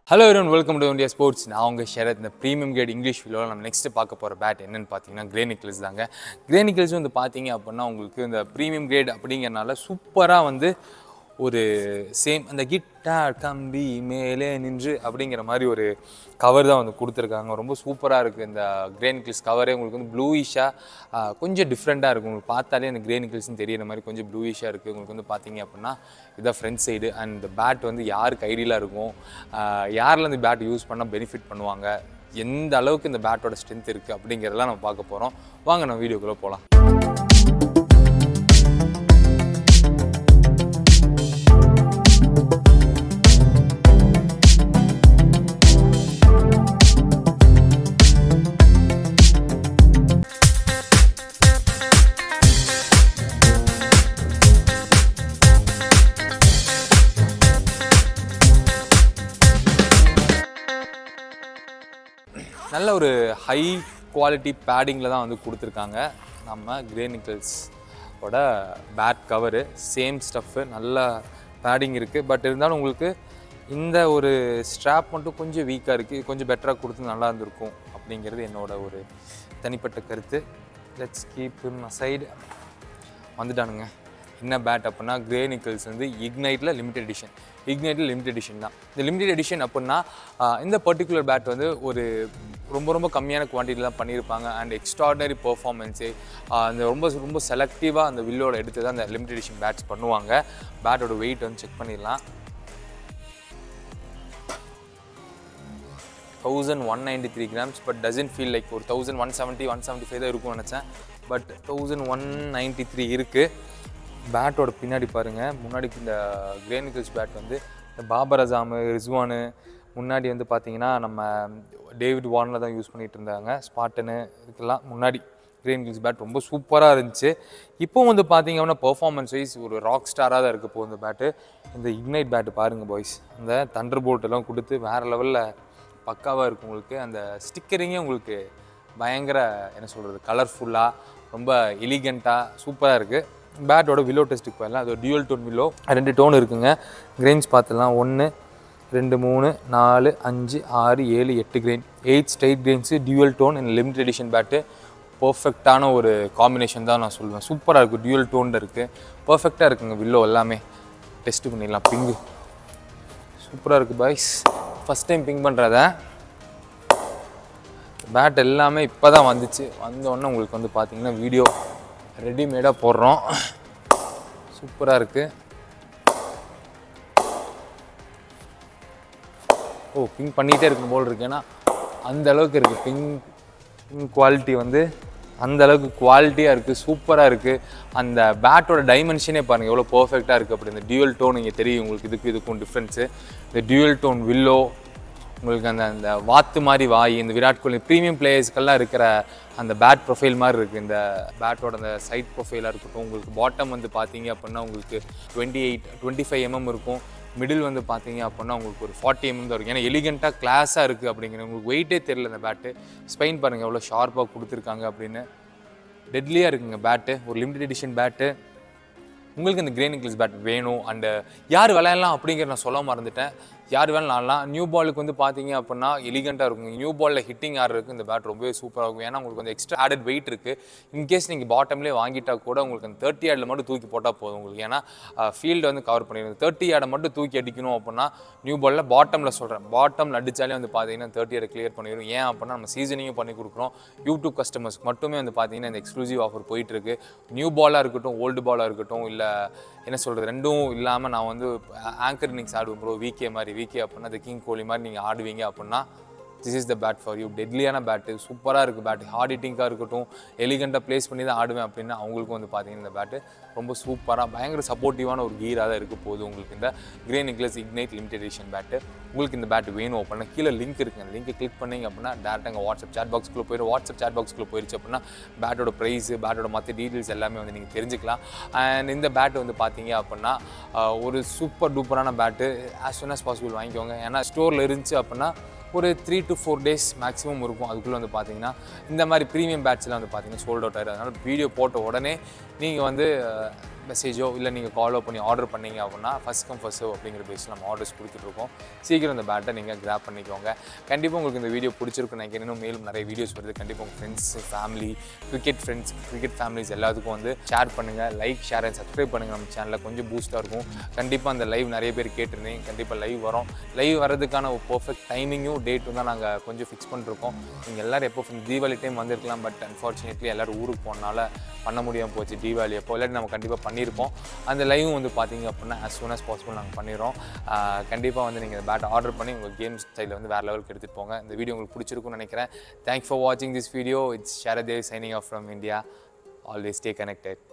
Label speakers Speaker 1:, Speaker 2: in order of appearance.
Speaker 1: hello everyone welcome to India sports நான் உங்கள் ஷரத் இந்த ப்ரீமியம் கிரேட் இங்கிலீஷ் வீடியோவில் நம்ம நெக்ஸ்ட் பார்க்க போகிற பேட் என்னன்னு பார்த்தீங்கன்னா கிரேனிக்கல்ஸ் தாங்க கிரேனிக்கல்ஸ் வந்து பார்த்தீங்க அப்படின்னா உங்களுக்கு இந்த ப்ரீமியம் கிரேட் அப்படிங்கிறனால சூப்பராக வந்து ஒரு சேம் அந்த கிட்டார் கம்பி மேலே நின்று அப்படிங்கிற மாதிரி ஒரு கவர் தான் வந்து கொடுத்துருக்காங்க ரொம்ப சூப்பராக இருக்குது இந்த கிரேனிக்கல்ஸ் கவரே உங்களுக்கு வந்து ப்ளூயிஷாக கொஞ்சம் டிஃப்ரெண்ட்டாக இருக்கும் உங்களுக்கு பார்த்தாலே அந்த கிரேனிக்கல்ஸ்னு தெரியிற மாதிரி கொஞ்சம் ப்ளூயிஷாக இருக்குது உங்களுக்கு வந்து பார்த்தீங்க அப்படின்னா இதான் ஃப்ரண்ட் சைடு அண்ட் இந்த பேட் வந்து யாருக்கு ஐடியலாக இருக்கும் ஆஹ் யாரில் இந்த பேட் யூஸ் பண்ணால் பெனிஃபிட் பண்ணுவாங்க எந்த அளவுக்கு இந்த பேட்டோட ஸ்ட்ரென்த் இருக்குது அப்படிங்கிறதெல்லாம் நம்ம பார்க்க போகிறோம் வாங்க நம்ம வீடியோக்குள்ளே போகலாம் நல்ல ஒரு ஹை குவாலிட்டி பேடிங்கில் தான் வந்து கொடுத்துருக்காங்க நம்ம கிரேனிக்கல்ஸ் ஓட பேட் கவரு சேம் ஸ்டஃப்பு நல்ல பேடிங் இருக்குது பட் இருந்தாலும் உங்களுக்கு இந்த ஒரு ஸ்ட்ராப் மட்டும் கொஞ்சம் வீக்காக இருக்குது கொஞ்சம் பெட்டராக கொடுத்து நல்லா இருந்திருக்கும் அப்படிங்கிறது என்னோட ஒரு தனிப்பட்ட கருத்து லெட்ஸ் கீப் சைடு வந்துட்டானுங்க என்ன பேட் அப்படின்னா கிரே நிக்கல்ஸ் வந்து இக்னைட்டில் லிமிடெட் எடிஷன் இக்னைட்டில் லிமிடெட் எடிஷன் தான் இந்த லிமிடெட் எடிஷன் அப்படின்னா ஆஹ், இந்த பர்டிகுலர் பேட் வந்து ஒரு ரொம்ப ரொம்ப கம்மியான குவான்டிட்டியில் தான் பண்ணியிருப்பாங்க அண்ட் எக்ஸ்ட்ராடனரி பெர்ஃபார்மன்ஸு அந்த ரொம்ப ரொம்ப செலக்டிவாக அந்த வில்லோட எடுத்து தான் அந்த லிமிடெட் எடிஷன் பேட்ஸ் பண்ணுவாங்க பேட்டோட வெயிட் வந்து செக் பண்ணிடலாம் thousand one ninety three grams but doesn't feel like ஒரு thousand one seventy one seventy five தான் இருக்கும்னு நினச்சேன் but thousand one ninety three இருக்குது பேட்டோட பின்னாடி பாருங்கள் முன்னாடி இந்த கிரேனிக்கல்ஸ் பேட் வந்து இந்த பாபர் அசாமு ரிஸ்வானு முன்னாடி வந்து பார்த்தீங்கன்னா நம்ம டேவிட் வார்னில் தான் யூஸ் பண்ணிகிட்டு இருந்தாங்க ஸ்பாட்டனு இதுக்கெல்லாம் முன்னாடி கிரீன் கில்ஸ் பேட் ரொம்ப சூப்பராக இருந்துச்சு இப்போ வந்து பார்த்தீங்க அப்படின்னா பெர்ஃபார்மன்ஸ் வைஸ் ஒரு ராக் ஸ்டாராக தான் இருக்க போகுது இந்த பேட்டு இந்த இக்னைட் பேட்டு பாருங்கள் பாய்ஸ் அந்த தண்டர் போல்ட் எல்லாம் கொடுத்து வேறு லெவலில் பக்காவாக இருக்கும் உங்களுக்கு அந்த ஸ்டிக்கரிங்கே உங்களுக்கு பயங்கர என்ன சொல்கிறது கலர்ஃபுல்லாக ரொம்ப எலிகண்ட்டாக சூப்பராக இருக்குது பேட்டோட வில்லோ டெஸ்ட்டுக்கு போயிடலாம் அது ஒரு டியூவல் டோன் வில்லோ ரெண்டு டோன் இருக்குங்க கிரெயின்ஸ் பார்த்துலாம் ஒன்று ரெண்டு மூணு நாலு அஞ்சு ஆறு ஏழு எட்டு grain eight straight grains dual tone and limited edition bat பர்ஃபெக்டான ஒரு காம்பினேஷன் தான் நான் சொல்லுவேன் சூப்பராக இருக்குது டியூவல் டோனில் இருக்குது பர்ஃபெக்டாக இருக்குங்க வில்லோ எல்லாமே டெஸ்ட் பண்ணிடலாம் பிங்கு சூப்பராக இருக்குது பாய்ஸ் ஃபஸ்ட் டைம் பிங் பண்ணுறத பேட் எல்லாமே இப்போ தான் வந்துச்சு வந்தோடனே உங்களுக்கு வந்து பார்த்தீங்கன்னா வீடியோ ரெடிமேடாக போடுறோம் சூப்பராக இருக்குது ஓ பிங் பண்ணிகிட்டே இருக்கும் போல் இருக்கு ஏன்னா அந்த அளவுக்கு இருக்குது பிங் பிங் குவாலிட்டி வந்து அந்த அளவுக்கு குவாலிட்டியாக இருக்குது சூப்பராக இருக்குது அந்த பேட்டோட டைமென்ஷனே பாருங்கள் எவ்வளோ பர்ஃபெக்டாக இருக்குது அப்படி இந்த டியூவல் டோன் இங்கே தெரியும் உங்களுக்கு இதுக்கு இதுக்கும் டிஃப்ரென்ஸு இந்த டியூவல் டோன் வில்லோ உங்களுக்கு அந்த அந்த வாத்து மாதிரி வாய் இந்த விராட் கோலி ப்ரீமியம் பிளேயர்ஸ்க்கெல்லாம் இருக்கிற அந்த பேட் ப்ரொஃபைல் மாதிரி இருக்குது இந்த பேட்டோட அந்த சைட் ப்ரொஃபைலாக இருக்கட்டும் உங்களுக்கு பாட்டம் வந்து பார்த்தீங்க அப்படின்னா உங்களுக்கு twenty eight twenty five MM இருக்கும் மிடில் வந்து பார்த்தீங்க அப்படின்னா உங்களுக்கு ஒரு ஃபார்ட்டி எம்எம் தான் இருக்கும் ஏன்னா எலிகண்ட்டாக கிளாஸாக இருக்குது அப்படிங்கிற உங்களுக்கு வெயிட்டே தெரியல இந்த பேட்டு ஸ்பெயின் பாருங்கள் எவ்வளோ ஷார்ப்பாக கொடுத்துருக்காங்க அப்படின்னு டெட்லியாக இருக்குங்க பேட்டு ஒரு லிமிடெட் எடிஷன் பேட்டு உங்களுக்கு இந்த கிரேன் நிக்கிள்ஸ் பேட் வேணும் அண்டு யார் விளையாடலாம் அப்படிங்கிற நான் சொல்ல மறந்துட்டேன் யார் வேணாலும் ஆடலாம் நியூ பாலுக்கு வந்து பார்த்தீங்க அப்படின்னா எலிகண்ட்டாக இருக்கும் நியூ பாலில் ஹிட்டிங் ஆடுறதுக்கு இந்த பேட் ரொம்பவே சூப்பராக இருக்கும் ஏன்னா உங்களுக்கு வந்து எக்ஸ்ட்ரா ஆடட் வெயிட் இருக்குது இன்கேஸ் நீங்கள் பாட்டம்லேயே வாங்கிட்டா கூட உங்களுக்கு அந்த தேர்ட்டி ஆடில் மட்டும் தூக்கி போட்டால் போதும் உங்களுக்கு ஏன்னா ஃபீல்டு வந்து கவர் பண்ணிடுது தேர்ட்டி ஆடை மட்டும் தூக்கி அடிக்கணும் அப்படின்னா நியூ பாலில் பாட்டமில் சொல்கிறேன் பாட்டமில் அடித்தாலே வந்து பார்த்தீங்கன்னா தேர்ட்டி ஆடை கிளியர் பண்ணிடும் ஏன் அப்படின்னா நம்ம சீசனிங்கும் பண்ணி கொடுக்குறோம் யூடியூப் கஸ்டமர்ஸ்க்கு மட்டுமே வந்து பார்த்தீங்கன்னா இந்த எக்ஸ்க்ளூசிவ் ஆஃபர் போயிட்டு இருக்கு நியூ பாலாக இருக்கட்டும் ஓல்டு பாலாக இருக்கட்டும் இல்லை என்ன சொல்கிறது ரெண்டும் இல்லாமல் நான் வந்து ஆங்கர் இன்னிங்ஸ் ஆடுவேன் ப்ரோ விகே மாதிரி விகே அப்படின்னா the கிங் கோலி மாதிரி நீங்கள் ஆடுவீங்க அப்படின்னா this is the bat for you டெட்லியான பேட்டு சூப்பராக இருக்குது பேட் ஹார்ட் ஹிட்டிங்காக இருக்கட்டும் எலிகண்ட்டாக ப்ளேஸ் பண்ணி தான் ஆடுவேன் அப்படின்னா அவங்களுக்கும் வந்து பார்த்தீங்கன்னா இந்த பேட்டு ரொம்ப சூப்பராக பயங்கர சப்போர்ட்டிவான ஒரு கீராக தான் இருக்க போகுது உங்களுக்கு இந்த Gray Nicolls Ignite limited edition bat உங்களுக்கு இந்த பேட் வேணும் அப்படின்னா கீழே லிங்க் இருக்குது அந்த லிங்க்கை கிளிக் பண்ணீங்க அப்படின்னா டேரெக்டாக எங்கள் வாட்ஸ்அப் சாட் பாக்ஸ்க்குள்ளே போயிடும் வாட்ஸ்அப் சாட் பாக்ஸ்க்குள்ளே போயிடுச்சு அப்படின்னா பேட்டோட ப்ரைஸ் பேட்டோட மற்ற டீட்டெயில்ஸ் எல்லாமே வந்து நீங்கள் தெரிஞ்சுக்கலாம் அண்ட் இந்த பேட் வந்து பார்த்தீங்க அப்படின்னா ஆஹ், ஒரு சூப்பர் டூப்பரான bat as soon as possible வாங்கிக்கோங்க ஏன்னா ஸ்டோரில் இருந்துச்சு அப்படின்னா ஒரு three to four days maximum இருக்கும் அதுக்குள்ளே வந்து பார்த்தீங்கன்னா இந்த மாதிரி ப்ரீமியம் பேட்ச்லாம் வந்து பார்த்தீங்கன்னா சோல்ட் அவுட் ஆயிடும் அதனால் வீடியோ போட்ட உடனே நீங்கள் வந்து மெசேஜோ இல்லை நீங்கள் காலோ பண்ணி ஆர்டர் பண்ணீங்க அப்படின்னா ஃபஸ்ட் கம் ஃபர்ஸ்ட் சர்வ் அப்படிங்கிற பேஸில் நம்ம ஆர்டர்ஸ் கொடுத்துட்ருக்கோம் சீக்கிரம் இந்த பேட்டை நீங்கள் கிராப் பண்ணிக்கோங்க கண்டிப்பாக உங்களுக்கு இந்த வீடியோ பிடிச்சிருக்கும் நினைக்கிறேன் இன்னும் மேலும் நிறைய வீடியோஸ் வருது கண்டிப்பாக உங்கள் friends family cricket friends cricket families எல்லாத்துக்கும் வந்து ஷேர் பண்ணுங்கள் லைக் ஷேர் அண்ட் சப்ஸ்கிரைப் பண்ணுங்கள் நம்ம சேனலில் கொஞ்சம் பூஸ்ட்டாக இருக்கும் கண்டிப்பாக அந்த லைவ் நிறைய பேர் கேட்டிருந்தீங்க கண்டிப்பாக லைவ் வரும் லைவ் வரதுக்கான ஒரு பர்ஃபெக்ட் டைமிங்கும் டேட்டும் தான் நாங்கள் கொஞ்சம் ஃபிக்ஸ் பண்ணிருக்கோம் நீங்கள் எல்லோரும் எப்போ தீபாவளி டைம் வந்திருக்கலாம் பட் அன்ஃபார்ச்சுனேட்லி எல்லோரும் ஊருக்கு போனால பண்ண முடியாமல் போச்சு தீபாவளி அப்போ இல்லாட்டி நம்ம கண்டிப்பாக பண்ணியிருப்போம் அந்த லைவும் வந்து பார்த்தீங்க அப்படின்னா as soon as possible நாங்கள் பண்ணிடுறோம் கண்டிப்பாக வந்து நீங்கள் இந்த பேட் ஆர்டர் பண்ணி உங்கள் கேம் ஸ்டைலில் வந்து வேறு லெவலுக்கு எடுத்துகிட்டு போங்க இந்த வீடியோ உங்களுக்கு பிடிச்சிருக்கும்னு நினைக்கிறேன் தேங்க்ஸ் ஃபார் வாட்சிங் திஸ் வீடியோ இட்ஸ் ஷரதேவ் signing off from India always stay connected